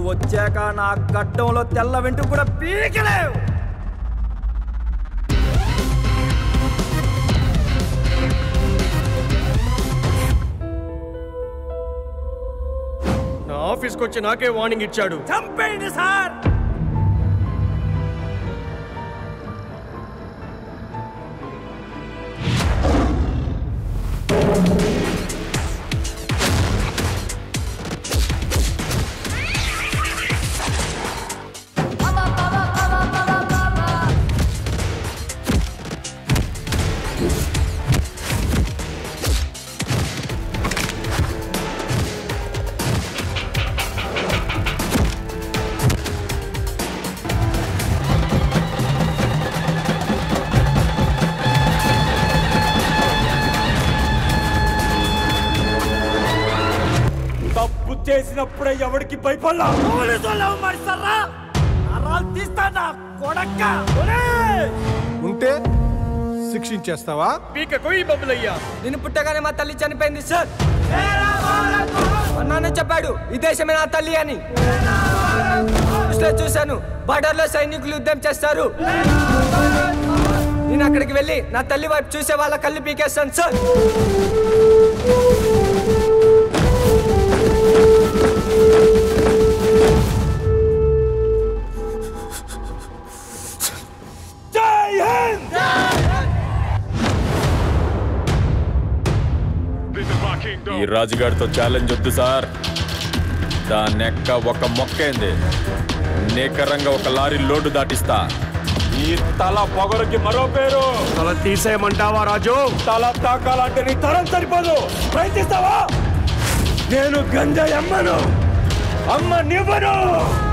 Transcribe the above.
వచ్చాక నా గడ్డంలో తెల్ల వెంట్రుక కూడా పీకలేవు నా ఆఫీస్కి వచ్చి నాకే వార్నింగ్ ఇచ్చాడు చంపేయండి సార్ తప్పు చేసినప్పుడే ఎవరికి భయపడలా పోలీసు వాళ్ళు అవమానిస్తారా నరాలు తీస్తా నా కొడక్క ఒరేయ్! ఉంటే శిక్షించేస్తావా పీక కొయ్యి బొమ్మలయ్యా నేను పుట్టగానే మా తల్లి చనిపోయింది సార్ మా నాన్న చెప్పాడు ఈ దేశమే నా తల్లి అని న్యూస్లో చూశాను బార్డర్ లో సైనికులు యుద్ధం చేస్తారు నేను అక్కడికి వెళ్ళి నా తల్లి వైపు చూసే వాళ్ళ కళ్ళు పీకేస్తాను సార్ జై హింద్ ఈ రాజుగారితో ఛాలెంజ్ వద్దు సార్ దాన్నెక్క ఒక మొక్కేంది నికరంగా ఒక లారీ లోడు దాటిస్తా ఈ తల పొగరుకి మరో పేరు తల తీసేయమంటావా రాజు తల తాకాలంటే నీ తరం సరిపోదు ప్రయత్నిస్తావా నేను గంజాయి అమ్మను అమ్మ నివ్వను